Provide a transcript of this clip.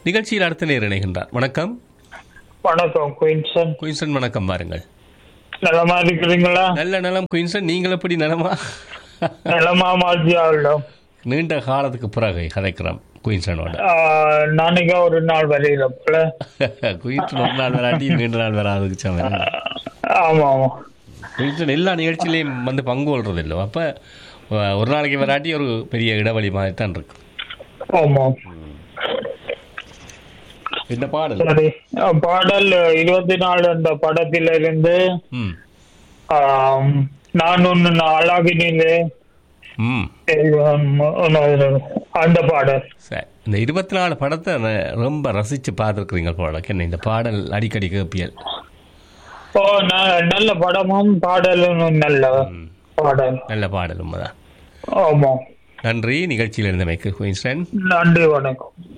நிகழ்ச்சியில் அடுத்த நேர் இணைகின்றார் வணக்கம் வணக்கம் குயின்சன் குயின்சன் வணக்கம் பாருங்கள் நலமா இருக்கிறீங்களா நல்ல நலம் குயின்சன் நீங்கள் எப்படி நலமா நலமா மாற்றியாவிடும் நீண்ட காலத்துக்கு பிறகு கதைக்கிறோம் குயின்சனோட நாளைக்கு ஒரு நாள் வரையில போல குயின்சன் ஒரு நாள் வராட்டி நீண்ட நாள் வராதுக்கு சமயம் ஆமா ஆமா குயின்சன் எல்லா நிகழ்ச்சியிலையும் வந்து பங்கு கொள்றது இல்லை அப்போ ஒரு நாளைக்கு வராட்டி ஒரு பெரிய இடைவெளி மாதிரி தான் இருக்கு ஆமா இந்த பாடல் சரி அஹ், பாடல் இருபத்தி நாலு அந்த படத்திலிருந்து ம் ஆம், நான் ஒன்னு அழகினிலே ம் தெய்வம் ஒன்னு அந்த பாடல் சரி இந்த இருபத்தி நாலு படத்தை நான் ரொம்ப ரசித்து பார்த்துருக்குறீங்க போல என்ன இந்த பாடல் அடிக்கடி கேப்பியல் ஓ ந- நல்ல படமும் பாடலும் நல்ல ம் பாடல் நல்ல பாடல் உண்மைதான் ஆமா நன்றி நிகழ்ச்சியில் இருந்தமைக்கு குயின்ஸ்டன் நன்றி வணக்கம்